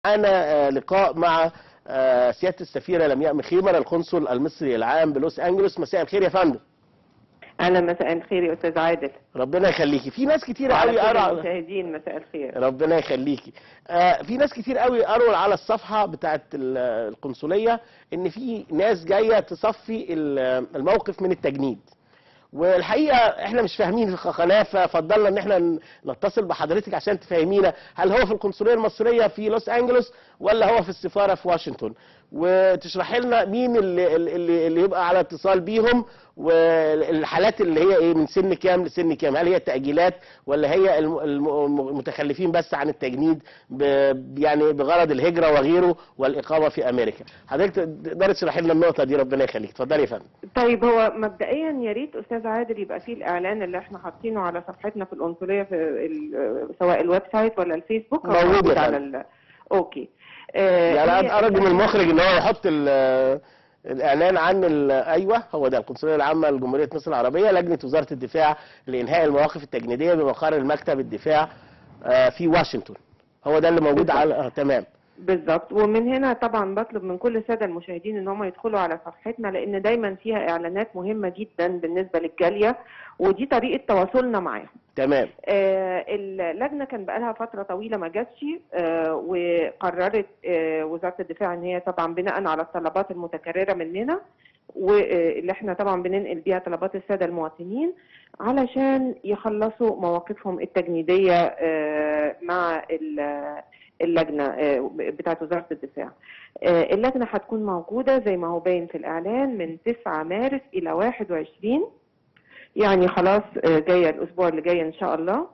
معانا لقاء مع آه، سياده السفيره لمياء مخيمر القنصل المصري العام بلوس انجلوس مساء الخير يا فندم اهلا مساء الخير يا استاذ عادل ربنا يخليكي في ناس كتير وعلى قوي كل قروا المشاهدين مساء الخير ربنا يخليكي آه، في ناس كتير قوي قروا على الصفحه بتاعت ال- القنصليه ان في ناس جايه تصفي ال- الموقف من التجنيد والحقيقه احنا مش فاهمين القناه ففضلنا ان احنا ن- نتصل بحضرتك عشان تفهمينا هل هو في القنصليه المصريه في لوس انجلوس ولا هو في السفاره في واشنطن وتشرحي لنا مين اللي, اللي, اللي يبقى على اتصال بيهم والحالات اللي هي ايه من سن كام لسن كام هل هي تأجيلات ولا هي الم- الم- المتخلفين بس عن التجنيد ب- يعني بغرض الهجرة وغيره والإقامة في أمريكا حضرتك تقدري تشرحي لنا النقطة دي ربنا يخليك اتفضلي يا فندم طيب هو مبدئيا يا ريت استاذ عادل يبقى فيه الاعلان اللي احنا حاطينه على صفحتنا في القنصليه في ال- سواء الويب سايت ولا الفيسبوك هو موجود يا على فندم. ال... اوكي آه، يعني هي- أنا أرجو من المخرج إن هو يحط ال- الإعلان عن ال- أيوه هو ده القنصلية العامة لجمهورية مصر العربية لجنة وزارة الدفاع لإنهاء المواقف التجنيدية بمقر المكتب الدفاع آه، في واشنطن هو ده اللي موجود بالظبط. على آه، تمام بالظبط ومن هنا طبعا بطلب من كل الساده المشاهدين ان هم يدخلوا على صفحتنا لان دايما فيها اعلانات مهمه جدا بالنسبه للجاليه ودي طريقه تواصلنا معاهم تمام آه، اللجنه كان بقالها فتره طويله ما جاتش آه، وقررت آه، وزاره الدفاع ان هي طبعا بناء على الطلبات المتكرره مننا واللي احنا طبعا بننقل بيها طلبات الساده المواطنين علشان يخلصوا مواقفهم التجنيديه آه، مع ال- اللجنه آه، بتاعه وزاره الدفاع. آه، اللجنه هتكون موجوده زي ما هو باين في الاعلان من 9 مارس الى 21 يعني خلاص آه، جايه الاسبوع اللي جاي ان شاء الله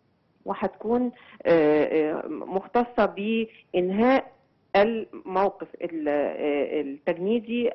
وهتكون آه، آه، مختصه بانهاء الموقف ال- آه، التجنيدي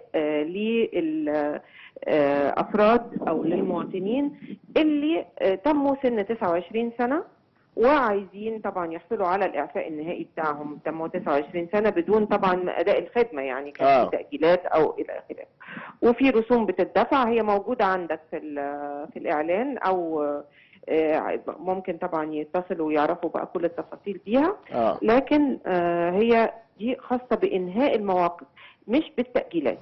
للافراد او للمواطنين اللي آه، تموا سن 29 سنه وعايزين طبعا يحصلوا على الاعفاء النهائي بتاعهم تموا 29 سنه بدون طبعا اداء الخدمه يعني كان آه. في تاجيلات او الى اخره وفي رسوم بتدفع هي موجوده عندك في ال- في الاعلان او آه، ممكن طبعا يتصلوا ويعرفوا بقى كل التفاصيل بيها اه لكن آه، هي دي خاصه بانهاء المواقف مش بالتاجيلات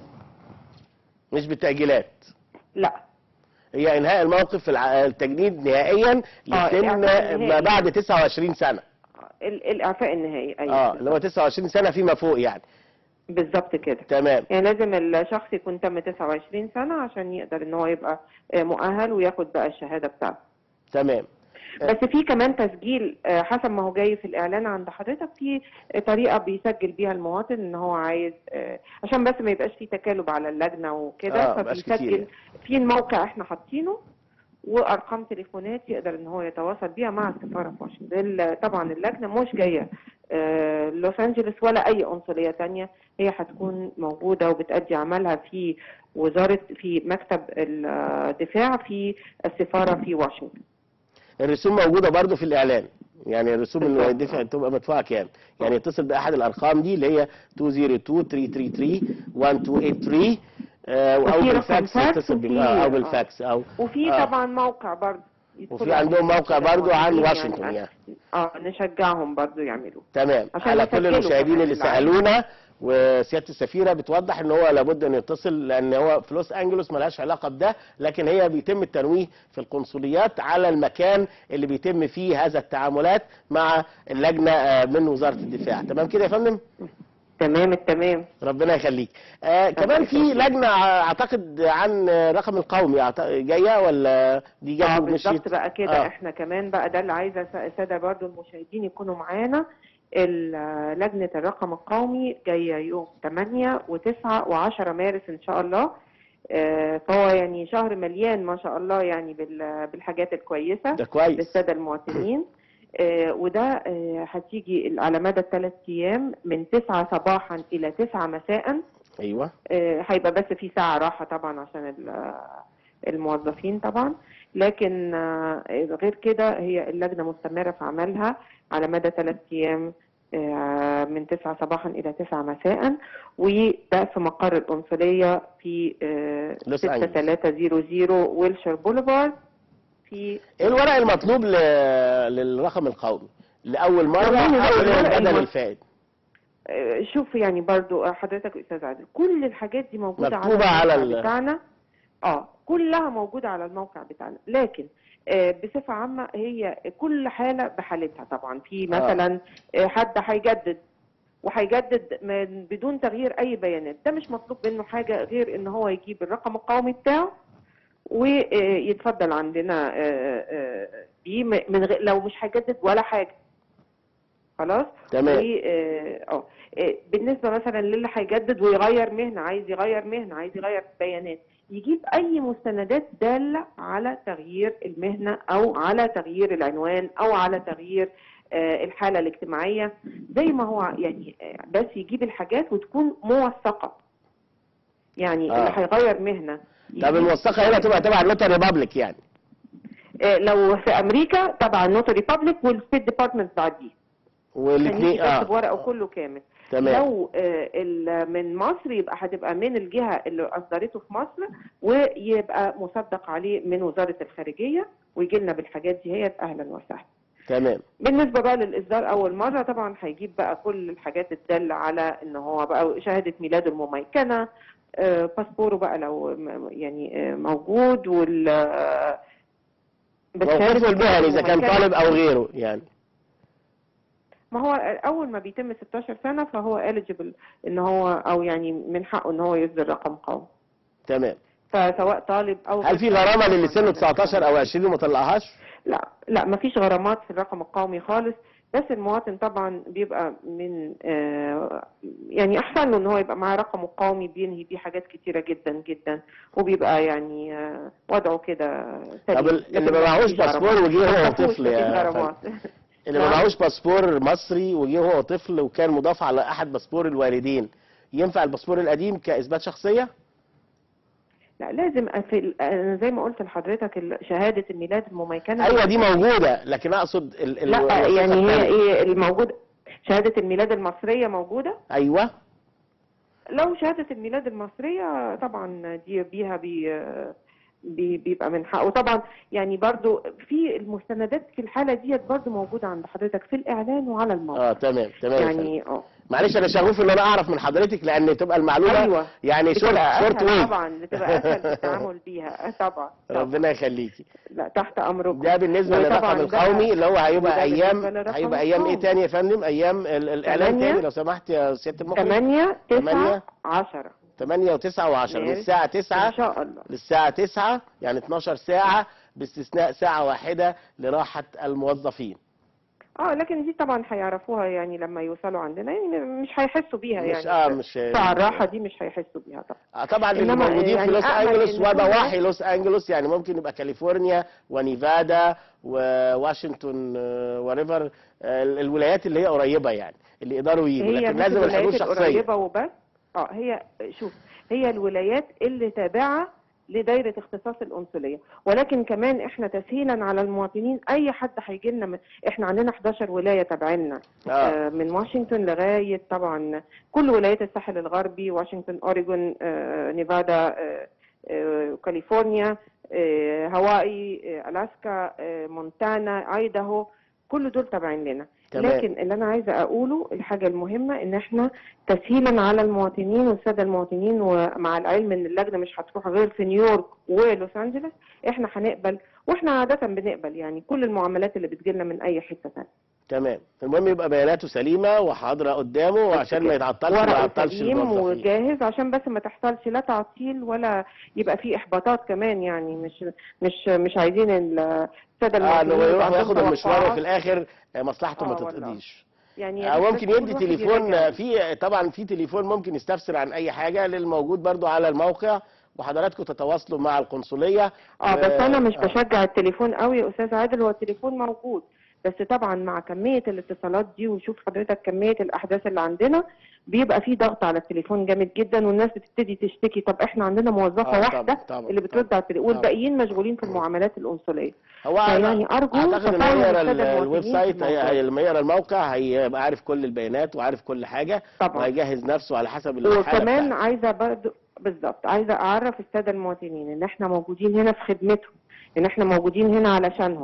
مش بالتأجيلات لا هي انهاء الموقف الع- التجنيد نهائيا آه، يتم الإعفاء ما النهائي. بعد 29 سنه ال- الاعفاء النهائي ايوه اه اللي هو 29 سنه فيما فوق يعني بالظبط كده تمام يعني لازم الشخص يكون تم 29 سنه عشان يقدر ان هو يبقى آه، مؤهل وياخد بقى الشهاده بتاعته تمام بس في كمان تسجيل آه، حسب ما هو جاي في الاعلان عند حضرتك في طريقه بيسجل بيها المواطن ان هو عايز آه، عشان بس ما يبقاش في تكالب على اللجنه وكده آه، مبقاش كتير فبيسجل يعني. في الموقع احنا حاطينه وارقام تليفونات يقدر ان هو يتواصل بيها مع السفاره في واشنطن ال- طبعا اللجنه مش جايه آه، لوس انجلوس ولا اي قنصليه تانية هي هتكون موجوده وبتأدي عملها في وزاره في مكتب الدفاع في السفاره في واشنطن الرسوم موجوده برضو في الاعلان يعني الرسوم اللي بالظبط. هيدفع تبقى مدفوعه كام يعني اتصل باحد الارقام دي اللي هي 202 333 1283 آه، او وفي رقم بالفاكس فاكس يتصل بيه وفي- آه، او آه. بالفاكس او وفي آه. طبعا موقع برضه يدخلوا وفي عندهم عليه موقع كده برضو عن موجودين واشنطن يعني اه نشجعهم برضه يعملوه تمام عشان على كل يسجلوا المشاهدين كمان اللي اللي عايزين. سالونا وسياده السفيره بتوضح ان هو لابد ان يتصل لان هو في لوس انجلوس ملهاش علاقه بده لكن هي بيتم التنويه في القنصليات على المكان اللي بيتم فيه هذا التعاملات مع اللجنه آه، من وزاره الدفاع تمام كده يا فندم تمام التمام ربنا يخليك آه كمان في لجنه ع- اعتقد عن الرقم القومي أعت- جايه ولا دي جت اه ومشيت؟ بالظبط بقى كده آه. احنا كمان بقى ده اللي عايزه س- الساده برضه المشاهدين يكونوا معانا ال- لجنه الرقم القومي جايه يوم 8 و9 و10 مارس ان شاء الله آه، فهو يعني شهر مليان ما شاء الله يعني بال- بالحاجات الكويسه ده كويس للساده المواطنين آه، وده آه، هتيجي على مدى الثلاث ايام من 9 صباحا الى 9 مساء ايوه آه، هيبقى بس في ساعه راحه طبعا عشان ال- الموظفين طبعا لكن آه، غير كده هي اللجنه مستمره في عملها على مدى ثلاث ايام آه، من 9 صباحا الى 9 مساء وده في مقر القنصليه في آه، لوس أنجلوس. 6300 ويلشر بوليفارد في ايه الورق المطلوب ل... للرقم القومي لاول مره والله هو او الورق للبدل الم- الفائد آه، شوف يعني برضو آه، حضرتك استاذ عادل كل الحاجات دي موجوده مكتوبة على على الموقع ال- بتاعنا اه كلها موجوده على الموقع بتاعنا لكن آه، بصفه عامه هي كل حاله بحالتها طبعا في مثلا آه، حد هيجدد وهيجدد من بدون تغيير اي بيانات ده مش مطلوب منه حاجه غير ان هو يجيب الرقم القومي بتاعه ويتفضل عندنا آه، آه، بيه م- من غير لو مش هيجدد ولا حاجه خلاص تمام و- اه آه، آه، بالنسبه مثلا للي هيجدد ويغير مهنه عايز يغير مهنه عايز يغير بيانات يجيب اي مستندات داله على تغيير المهنه او على تغيير العنوان او على تغيير آه، الحاله الاجتماعيه زي ما هو يعني آه، بس يجيب الحاجات وتكون موثقه يعني آه. اللي هيغير مهنه طب يجيب- الموثقه هنا تبقى تبع النوتاري ريبابليك يعني آه، لو في امريكا تبع النوتري بابليك والستيت ديبارتمنت بعديه والاثنين اه اه ورقه كله كامل تمام لو آه، ال- من مصر يبقى هتبقى من الجهه اللي اصدرته في مصر ويبقى مصدق عليه من وزاره الخارجيه ويجي لنا بالحاجات دي هي اهلا وسهلا تمام بالنسبه بقى للاصدار اول مره طبعا هيجيب بقى كل الحاجات الداله على ان هو بقى شهاده ميلاده المميكنه آه، باسبوره بقى لو م- يعني آه، موجود وال آه، بس شهادة موقفه ميلاده المهني اذا كان المميكنة- طالب او غيره يعني ما هو اول ما بيتم 16 سنه فهو eligible ان هو او يعني من حقه ان هو يصدر رقم قومي تمام فسواء طالب او هل في غرامه للي سنه 19 او 20 وما طلعهاش؟ لا لا ما فيش غرامات في الرقم القومي خالص بس المواطن طبعا بيبقى من آه، يعني احسن له ان هو يبقى معاه رقمه القومي بينهي بيه حاجات كتيره جدا جدا وبيبقى يعني آه، وضعه كده سليم طب ال- اللي لكن ما معهوش فيش غرامات. باسبور وجه هو ما فيهوش- طفل ما فيش يا غرامات اللي ما نعم. معهوش باسبور مصري وجه هو طفل وكان مضاف على احد باسبور الوالدين ينفع الباسبور القديم كاثبات شخصيه؟ لا لازم في ال- أنا زي ما قلت لحضرتك ال- شهاده الميلاد المميكنه ايوه دي موجوده لكن اقصد ال ال لا الوثيقة يعني هي الثانية. ايه الموجود شهاده الميلاد المصريه موجوده ايوه لو شهادة الميلاد المصرية طبعا دي بيها بي بي- بيبقى من حقه طبعا يعني برضو في المستندات في الحالة ديت برضو موجودة عند حضرتك في الإعلان وعلى الموقع اه تمام تمام يا فندم. يعني اه معلش انا شغوف ان انا اعرف من حضرتك لان تبقى المعلومه ايوه يعني شورت بتبقى شورت اسهل واي طبعا بتبقى اسهل في التعامل بيها آه، طبعا طبعا ربنا يخليكي لا تحت امركم ده بالنسبه وطبعا للرقم ده- القومي اللي هو هيبقى وده ايام بالنسبة للرقم هيبقى ايام ايه القومي. تاني يا فندم ايام ال- الاعلان تمانية. تاني لو سمحت يا سياده المخرج 8 تمانية. 9 10 8 و9 و10 من ماشي. الساعه ان 9 شاء الله للساعه 9 يعني 12 ساعه باستثناء ساعه واحده لراحه الموظفين اه لكن دي طبعا هيعرفوها يعني لما يوصلوا عندنا يعني مش هيحسوا بيها مش يعني اه مش ساعة الراحة دي مش هيحسوا بيها طبعا آه طبعا اللي إنما موجودين في يعني لوس أأمل انجلوس إن كل وضواحي لوس انجلوس يعني ممكن يبقى كاليفورنيا ونيفادا وواشنطن وريفر الولايات اللي هي قريبه يعني اللي يقدروا يجوا هي لكن مش لازم الحضور الولايات شخصيه القريبة وبس اه هي شوف هي الولايات اللي تابعة لدايرة اختصاص القنصلية ولكن كمان احنا تسهيلا على المواطنين اي حد هيجي لنا من احنا عندنا 11 ولاية تابعيننا اه آه من واشنطن لغاية طبعا كل ولايات الساحل الغربي واشنطن اوريجون آه نيفادا آه آه كاليفورنيا آه هاواي آه الاسكا آه مونتانا ايداهو كل دول تابعين لنا تمام. لكن اللي انا عايزه اقوله الحاجه المهمه ان احنا تسهيلا على المواطنين والساده المواطنين ومع العلم ان اللجنه مش هتروح غير في نيويورك ولوس انجلوس احنا هنقبل واحنا عاده بنقبل يعني كل المعاملات اللي بتجيلنا من اي حته ثانيه تمام المهم يبقى بياناته سليمه وحاضره قدامه وعشان ما يتعطلش ما ورقه يعطلش سليم الموظفين وجاهز عشان بس ما تحصلش لا تعطيل ولا يبقى في احباطات كمان يعني مش مش مش عايزين الساده اه انه المواطنين يروح يبقى وياخد عندهم المشوار وفي توقعات. الاخر آه، مصلحته ما آه والله. تتقضيش يعني آه، يا ريت ممكن بس كل يدي واحد تليفون يراجع. آه، في طبعا في تليفون ممكن يستفسر عن اي حاجه للموجود برضو على الموقع وحضراتكم تتواصلوا مع القنصليه اه بس و- انا مش آه. بشجع التليفون قوي يا استاذ عادل هو التليفون موجود بس طبعا مع كميه الاتصالات دي وشوف حضرتك كميه الاحداث اللي عندنا بيبقى في ضغط على التليفون جامد جدا والناس بتبتدي تشتكي طب احنا عندنا موظفه آه، واحده طبعا طبعا اللي بترد على التليفون والباقيين مشغولين في المعاملات القنصليه هو أنا فيعني ارجو اعتقد ان تفاهم يقرا ال- السادة الويب المواطنين سايت في هي- الموضوع. هي- لما يقرا الموقع هيبقى عارف كل البيانات وعارف كل حاجه طبعا وهيجهز نفسه على حسب الحاله وكمان بتاعته. عايزه برضه بالظبط عايزه اعرف الساده المواطنين ان احنا موجودين هنا في خدمتهم ان احنا موجودين هنا علشانهم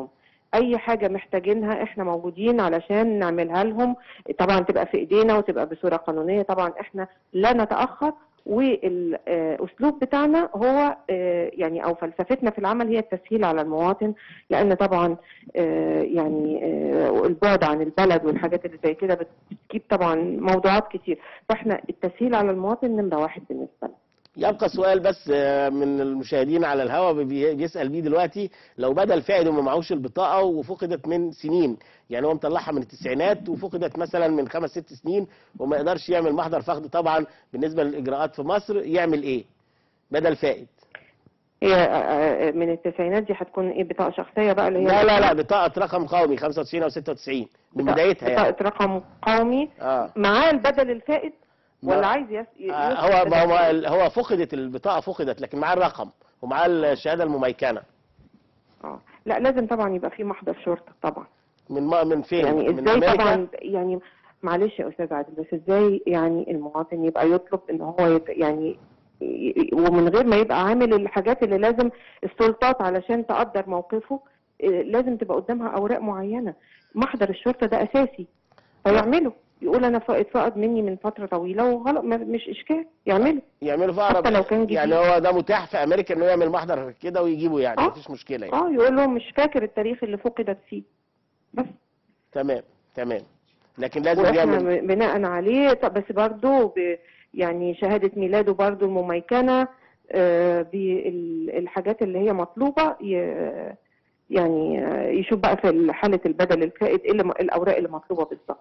اي حاجه محتاجينها احنا موجودين علشان نعملها لهم طبعا تبقى في ايدينا وتبقى بصوره قانونيه طبعا احنا لا نتاخر والاسلوب بتاعنا هو آه، يعني او فلسفتنا في العمل هي التسهيل على المواطن لان طبعا آه، يعني آه، البعد عن البلد والحاجات اللي زي كده بتجيب طبعا موضوعات كتير فاحنا التسهيل على المواطن نمره واحد بالنسبه لنا يبقى سؤال بس آه، من المشاهدين على الهوا بي- بيسال بيه دلوقتي لو بدل فعل وما معهوش البطاقه وفقدت من سنين يعني هو مطلعها من التسعينات وفقدت مثلا من خمس ست سنين وما يقدرش يعمل محضر فقد طبعا بالنسبه للاجراءات في مصر يعمل ايه؟ بدل فائد هي آه، آه، من التسعينات دي هتكون ايه بطاقه شخصيه بقى اللي هي لا لا لا بطاقه رقم قومي 95 او 96 من بطاقة- بدايتها يعني بطاقه رقم قومي اه معاه البدل الفائت ما- ولا عايز يس... ي- آه، يسقط هو ما هو بدل- هو فقدت البطاقه فقدت لكن معاه الرقم ومعاه الشهاده المميكنه اه لا لازم طبعا يبقى في محضر شرطه طبعا من ما من فين؟ يعني من ازاي امريكا طبعا يعني معلش يا استاذ عادل بس ازاي يعني المواطن يبقى يطلب ان هو يت... يعني ي- ومن غير ما يبقى عامل الحاجات اللي لازم السلطات علشان تقدر موقفه إيه، لازم تبقى قدامها اوراق معينه محضر الشرطه ده اساسي فيعمله يقول انا ف- اتفقد مني من فتره طويله وغلط ما- مش اشكال يعمله يعملوا في اقرب حتى لو كان جديد. يعني هو ده متاح في امريكا انه يعمل محضر كده ويجيبه يعني آه. مفيش مشكله يعني. اه يقول لهم مش فاكر التاريخ اللي فقدت فيه بس تمام تمام لكن لازم واحنا يعمل ب- بناء عليه طب بس برضه ب- يعني شهاده ميلاده برضه المميكنه آه، بالحاجات اللي هي مطلوبه ي- يعني آه، يشوف بقى في حاله البدل الفائت ايه اللي م- الاوراق اللي مطلوبه بالظبط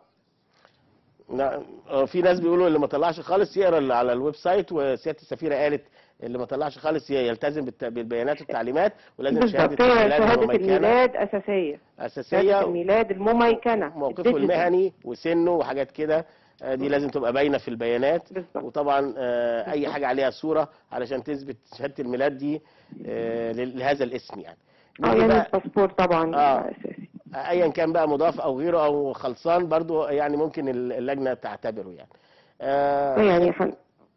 لا، آه، في ناس بيقولوا اللي ما طلعش خالص يقرا اللي على الويب سايت وسياده السفيره قالت اللي ما طلعش خالص يلتزم بالت- بالبيانات والتعليمات ولازم بالظبط شهاده هي الميلاد شهاده المميكنه الميلاد اساسيه شهاده اساسيه الميلاد المميكنه موقفه الديجيتال. المهني وسنه وحاجات كده آه، دي لازم تبقى باينه في البيانات بالظبط وطبعا آه، اي بالظبط. حاجه عليها صوره علشان تثبت شهاده الميلاد دي آه، ل- لهذا الاسم يعني اه نيجي يعني بقى- الباسبور طبعا آه. اساسي ايا كان بقى مضاف او غيره او خلصان برضو يعني ممكن اللجنه تعتبره يعني آه يعني حن...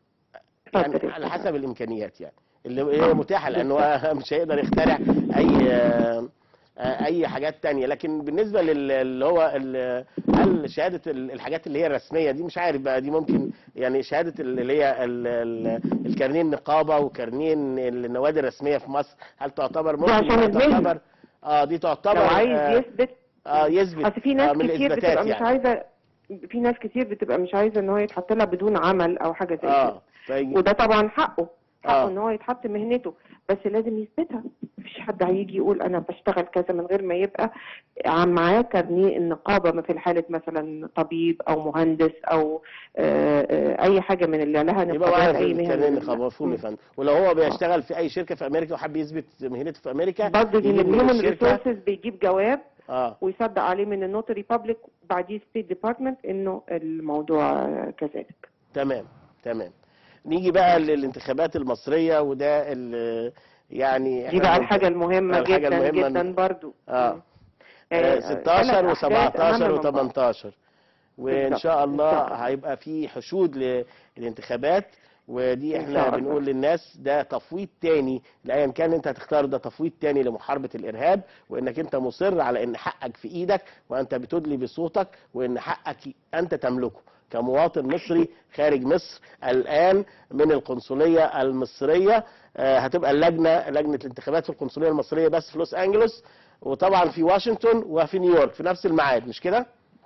يعني اتفضل يا على أستاذ. حسب الامكانيات يعني اللي هي متاحه لانه هو مش هيقدر يخترع اي آه، آه، اي حاجات تانية لكن بالنسبه لل- اللي هو ال- هل شهاده ال- الحاجات اللي هي الرسميه دي مش عارف بقى دي ممكن يعني شهاده ال- اللي هي ال- ال- الكارنيه النقابه وكارنيه النوادي الرسميه في مصر هل تعتبر ممكن عشان إنها المهنة. تعتبر اه دي تعتبر لو عايز آه، يثبت اه يثبت اصل في ناس آه، من كتير الإثباتات بتبقى مش يعني. عايزه في ناس كتير بتبقى مش عايزه ان هو يتحط لها بدون عمل او حاجه زي كده اه فيجي- وده طبعا حقه حقه آه. ان هو يتحط مهنته بس لازم يثبتها مفيش حد هيجي يقول انا بشتغل كذا من غير ما يبقى عم معاه كارنيه النقابه ما في حاله مثلا طبيب او مهندس او آه، آه، اي حاجه من اللي لها يبقى نقابات واحد اي في مهنه الكارنيه من- النقابه مفهوم يا مم. فندم ولو هو بيشتغل في اي شركه في امريكا وحب يثبت مهنته في امريكا برضه دي يجيب من من الهيومن الشركه ريسورسز بيجيب جواب اه ويصدق عليه من النوتري بابليك بعديه ستيت ديبارتمنت انه الموضوع آه، كذلك تمام تمام نيجي بقى للانتخابات المصريه وده ال- يعني دي إحنا بقى بنت- الحاجه المهمه الحاجة جدا المهمة جدا برضو آه. مم. آه، آه، 16 ثلاث أحداث و17 أهم من بعض. و18 وان بالظبط. شاء إن الله شاء الله. هيبقى في حشود للانتخابات ودي إن احنا شاء الله. بنقول للناس ده تفويض تاني لايا كان انت هتختار ده تفويض تاني لمحاربه الارهاب وانك انت مصر على ان حقك في ايدك وانت بتدلي بصوتك وان حقك انت تملكه كمواطن مصري خارج مصر الان من القنصليه المصريه آه، هتبقى اللجنه لجنه الانتخابات في القنصليه المصريه بس في لوس انجلوس وطبعا في واشنطن وفي نيويورك في نفس الميعاد مش كده؟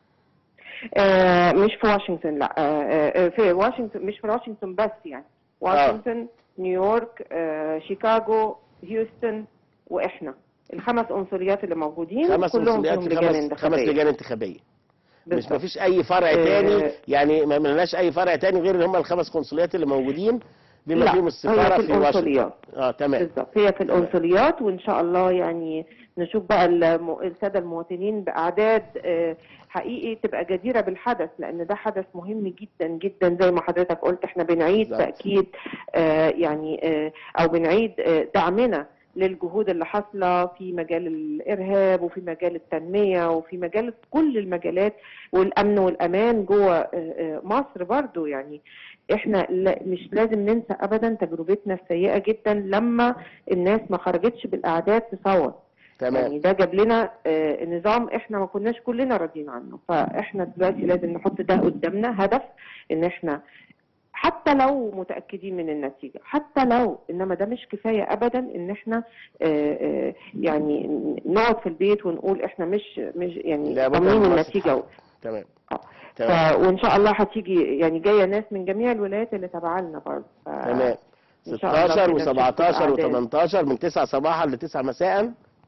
آه، مش في واشنطن لا آه، آه، في واشنطن مش في واشنطن بس يعني واشنطن نيويورك آه، شيكاغو هيوستن واحنا الخمس عنصريات اللي موجودين خمس كلهم مسؤوليات فيهم في لجان خمس خمس انتخابيه لجان انتخابيه مش بالظبط. مفيش اي فرع آه، تاني يعني ما ملناش اي فرع تاني غير اللي هم الخمس قنصليات اللي موجودين بما لا، فيهم هي السفاره في في واشنطن القنصليات اه تمام بالظبط هي في القنصليات وان شاء الله يعني نشوف بقى الم- الساده المواطنين باعداد آه، حقيقي تبقى جديره بالحدث لان ده حدث مهم جدا جدا زي ما حضرتك قلت احنا بنعيد بالظبط. تاكيد آه، يعني آه، او بنعيد آه، دعمنا للجهود اللي حاصله في مجال الارهاب وفي مجال التنميه وفي مجال كل المجالات والامن والامان جوه آه، آه، مصر برضو يعني احنا لا- مش لازم ننسى ابدا تجربتنا السيئه جدا لما الناس ما خرجتش بالاعداد تصوت تمام يعني ده جاب لنا آه، نظام احنا ما كناش كلنا راضيين عنه فاحنا دلوقتي لازم نحط ده قدامنا هدف ان احنا حتى لو متاكدين من النتيجه حتى لو انما ده مش كفايه ابدا ان احنا آه، آه، يعني نقعد في البيت ونقول احنا مش مش يعني لابد من ضامنين ممارسة النتيجه الحق. تمام آه. تمام ف... وان شاء الله هتيجي يعني جايه ناس من جميع الولايات اللي تبع لنا برضه ف... تمام إن شاء الله 16 كده نشوف و17 الأعداد. و18 من 9 صباحا ل 9 مساء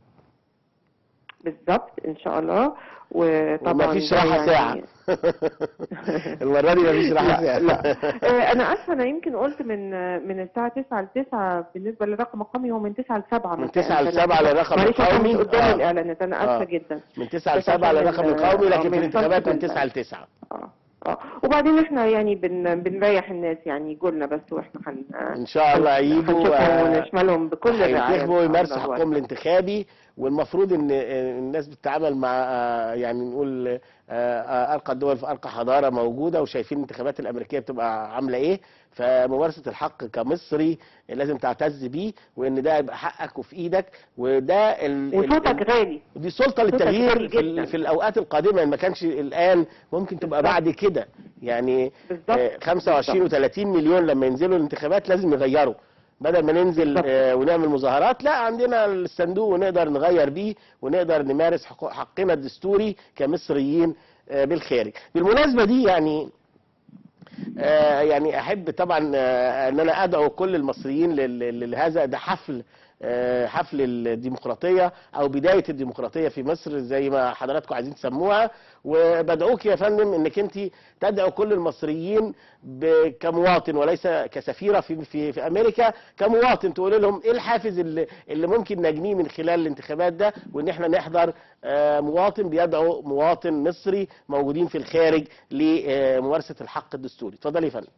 بالظبط ان شاء الله وطبعا ومفيش ده راحة يعني- ساعة المرة دي مفيش راحة لا ساعة لا آه، انا اسفه انا يمكن قلت من من الساعه 9 ل 9 بالنسبه للرقم القومي هو من 9 ل 7 من 9 ل 7 للرقم معلش عشان القومي مش قدام آه. الاعلانات انا اسفه آه. جدا من 9 ل بس 7 عشان للرقم ال- القومي آه، لكن في ما الانتخابات من يحصلش 9 ل 9 اه اه وبعدين احنا يعني بن بنريح الناس يعني يقولنا بس واحنا هن ان شاء الله هيجوا هنشوفهم آه، ونشملهم بكل الرعايه هينتخبوا إن شاء ويمارسوا الله. حقهم الانتخابي والمفروض ان آه، الناس بتتعامل مع آه، يعني نقول آه، آه، ارقى الدول في ارقى حضاره موجوده وشايفين الانتخابات الامريكيه بتبقى عامله ايه فممارسه الحق كمصري لازم تعتز بيه وان ده يبقى حقك وفي ايدك وده ال- ال- وصوتك غالي دي سلطه صوتك للتغيير غالي في, ال- جداً. في الاوقات القادمه إن ما كانش الان ممكن تبقى بالظبط. بعد كده يعني بالظبط آه، 25 و30 مليون لما ينزلوا الانتخابات لازم يغيروا بدل ما ننزل بالظبط. آه، ونعمل مظاهرات لا عندنا الصندوق ونقدر نغير بيه ونقدر نمارس حقو- حقنا الدستوري كمصريين آه، بالخارج بالمناسبه دي يعني آه، يعني احب طبعا آه، ان انا ادعو كل المصريين لل- لل- لهذا ده حفل آه، حفل الديمقراطيه او بدايه الديمقراطيه في مصر زي ما حضراتكم عايزين تسموها وبدعوك يا فندم انك انت تدعو كل المصريين ب- كمواطن وليس كسفيره في في في امريكا كمواطن تقول لهم ايه الحافز اللي اللي ممكن نجنيه من خلال الانتخابات ده وان احنا نحضر آه، مواطن بيدعو مواطن مصري موجودين في الخارج لممارسه الحق الدستوري اتفضلي يا فندم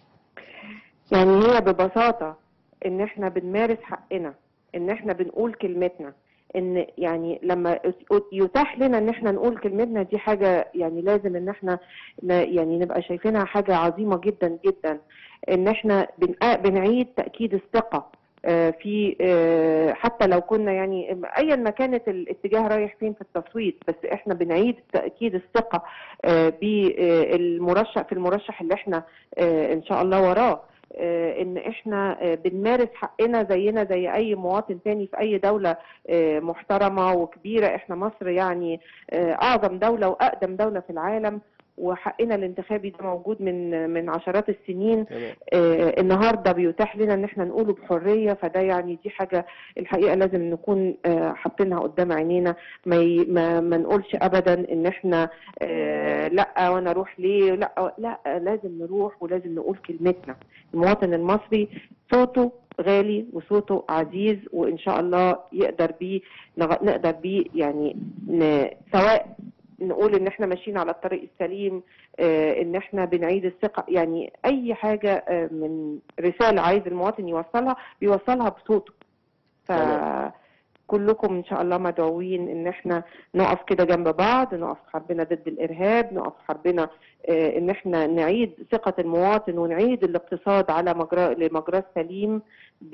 يعني هي ببساطة ان احنا بنمارس حقنا ان احنا بنقول كلمتنا ان يعني لما يتاح لنا ان احنا نقول كلمتنا دي حاجة يعني لازم ان احنا ن- يعني نبقى شايفينها حاجة عظيمة جدا جدا ان احنا بن- بنعيد تأكيد الثقة آه، في آه، حتى لو كنا يعني ايا ما كانت الاتجاه رايح فين في التصويت بس احنا بنعيد تاكيد الثقه آه، بالمرشح في المرشح اللي احنا آه، ان شاء الله وراه آه، ان احنا آه، بنمارس حقنا زينا زي اي مواطن تاني في اي دولة آه، محترمة وكبيرة احنا مصر يعني آه، اعظم دولة واقدم دولة في العالم وحقنا الانتخابي ده موجود من من عشرات السنين تمام آه، النهارده بيتاح لنا ان احنا نقوله بحريه فده يعني دي حاجه الحقيقه لازم نكون آه، حاطينها قدام عينينا ما ي- ما, ما نقولش ابدا ان احنا آه، لا وانا اروح ليه لا لا لازم نروح ولازم نقول كلمتنا المواطن المصري صوته غالي وصوته عزيز وان شاء الله يقدر بيه نغ- نقدر بيه يعني ن- سواء نقول ان احنا ماشيين على الطريق السليم آه، ان احنا بنعيد الثقه يعني اي حاجه آه، من رساله عايز المواطن يوصلها بيوصلها بصوته تمام. فكلكم ان شاء الله مدعوين ان احنا نقف كده جنب بعض نقف حربنا ضد الارهاب نقف حربنا آه، ان احنا نعيد ثقه المواطن ونعيد الاقتصاد على مجرى لمجراه سليم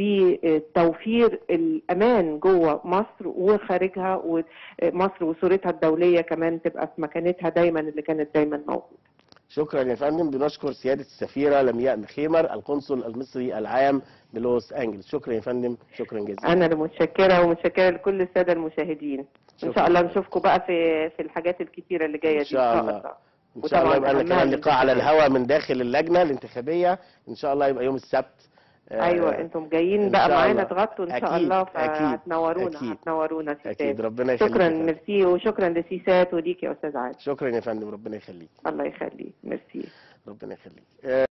بتوفير الامان جوه مصر وخارجها ومصر وصورتها الدوليه كمان تبقى في مكانتها دايما اللي كانت دايما موجوده شكرا يا فندم بنشكر سيادة السفيرة لمياء مخيمر القنصل المصري العام بلوس أنجلز شكرا يا فندم شكرا جزيلا انا اللي متشكره ومتشكره لكل الساده المشاهدين ان شكراً. شاء الله نشوفكم بقى في في الحاجات الكتيره اللي جايه إن دي شاء الله. إن شاء الله وطبعاً يبقى لنا أهمها كمان لقاء على الانتخابات. الهواء من داخل اللجنة الانتخابية إن شاء الله يبقى يوم السبت آه، ايوه انتم جايين إن بقى شاء معانا الله. تغطوا ان شاء أكيد، الله أكيد، فهتنورونا أكيد. هتنورونا أكيد ستات ربنا يخليك شكرا يا فندم. ميرسي وشكرا لسيسات وليك يا استاذ عادل شكرا يا فندم ربنا يخليك الله يخليك ميرسي ربنا يخليك آه،